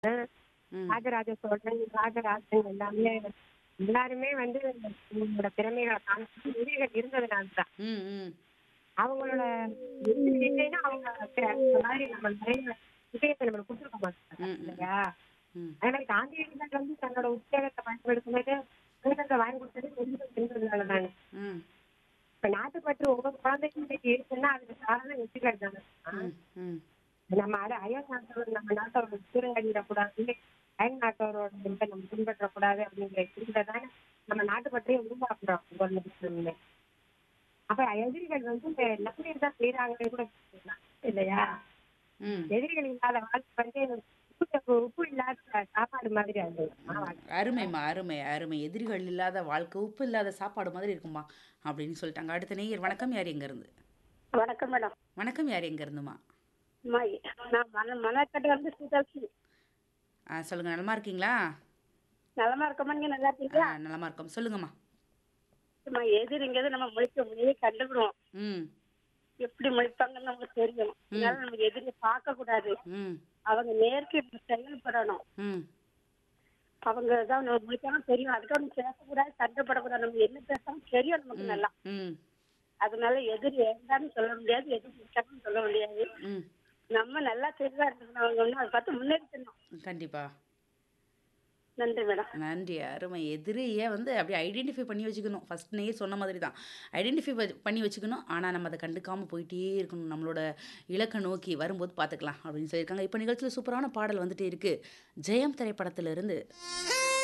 ம். ராஜராஜ சோழன் ராஜராஜன் எல்லாமே எல்லாருமே வந்து உங்களோட திறமைகளை காமிச்சு எதிரிகள் இருந்ததுனால தான் ம் ம் அவங்களோட எதிரிகள் இல்லைன்னா அவங்க சரி, இந்த மாதிரி நம்ம நிறைய விஷயத்தை நம்ம கொடுத்துருக்க மாட்டாங்க ம், ம். இல்லையா ம் அதனால காந்தியடிகள் வந்து தன்னோட உத்தியோகத்தை பயன்படுத்தும் போது சுதந்திரத்தை வாங்கி கொடுத்தது எதிரிகள் இருந்ததுனால தானே ம் இப்ப நாட்டுப்பற்று ஒவ்வொரு குழந்தைக்கும் இன்னைக்கு இருக்குன்னா அதுக்கு காரணம் எதிரிகள் தானே ம் ம் நம்ம அட அயல் நாட்டவர் நம்ம நாட்டோட சீரழிடக்கூடாது இல்லை அயல் நாட்டவரோட இதை நம்ம பின்பற்றக்கூடாது அப்படிங்கிற இதுல தானே நம்ம நாட்டு பற்றியே உருவாக்குறோம் ஒவ்வொரு நிமிஷமுமே அப்ப எதிரிகள் வந்து இந்த நம்பிக்கை தான் செய்யறாங்கன்னு கூட சொல்லலாம். இல்லையா ம் எதிரிகள் இல்லாத வாழ்க்கை வந்து உப்பு உப்பு இல்லாத சாப்பாடு மாதிரி அது அருமைம்மா அருமை அருமை எதிரிகள் இல்லாத வாழ்க்கை உப்பு இல்லாத சாப்பாடு மாதிரி இருக்குமா அப்படின்னு சொல்லிட்டாங்க அடுத்த நேயர் வணக்கம் யார் எங்க இருந்து வணக்கம் மேடம் வணக்கம் யார் எங்க இருந்துமா அம்மா நான் மன மணக்கட்டை வந்து சீதாட்சி ஆ சொல்லுங்க நலமா இருக்கீங்களா நலமா இருக்கமா நீங்க நல்லா ஆ, இருக்கீங்களா நலமா இருக்கோம் சொல்லுங்கம்மா அம்மா எதிரிங்கிறது நம்ம முழிக்க முடியே கண்டுபிடுவோம் ம் எப்படி முழிப்பாங்கன்னு நமக்கு தெரியும் அதனால நம்ம எதிரியை பார்க்க கூடாது ம் அவங்க நேருக்கு செயல்படணும் ம் அவங்க தான் நம்ம முழிச்சாலும் தெரியும் அதுக்கு நம்ம பேசக்கூடாது சண்டைப்படக்கூடாது நம்ம என்ன பேசாலும் தெரியும் நமக்கு நல்லா ம் அதனால எதிரி வேண்டாம்னு சொல்ல முடியாது எதிரி பிடிச்சாலும் சொல்ல முடியாது ம் நம்ம நல்லா தெளிவா இருக்கணும் அவங்க ஒண்ணு அதை பார்த்து முன்னேறிக்கணும் கண்டிப்பா நன்றி மேடம் நன்றி அருமை எதிரியை வந்து அப்படியே ஐடென்டிஃபை பண்ணி வச்சுக்கணும் ஃபர்ஸ்ட் நே சொன்ன மாதிரி தான் ஐடென்டிஃபை பண்ணி வச்சுக்கணும் ஆனால் நம்ம அதை கண்டுக்காமல் போயிட்டே இருக்கணும் நம்மளோட இலக்கை நோக்கி வரும்போது பார்த்துக்கலாம் அப்படின்னு சொல்லியிருக்காங்க இப்போ நிகழ்ச்சியில் சூப்பரான பாடல் வந்துட்டே இருக்கு ஜெயம் திரைப்படத்திலிருந்து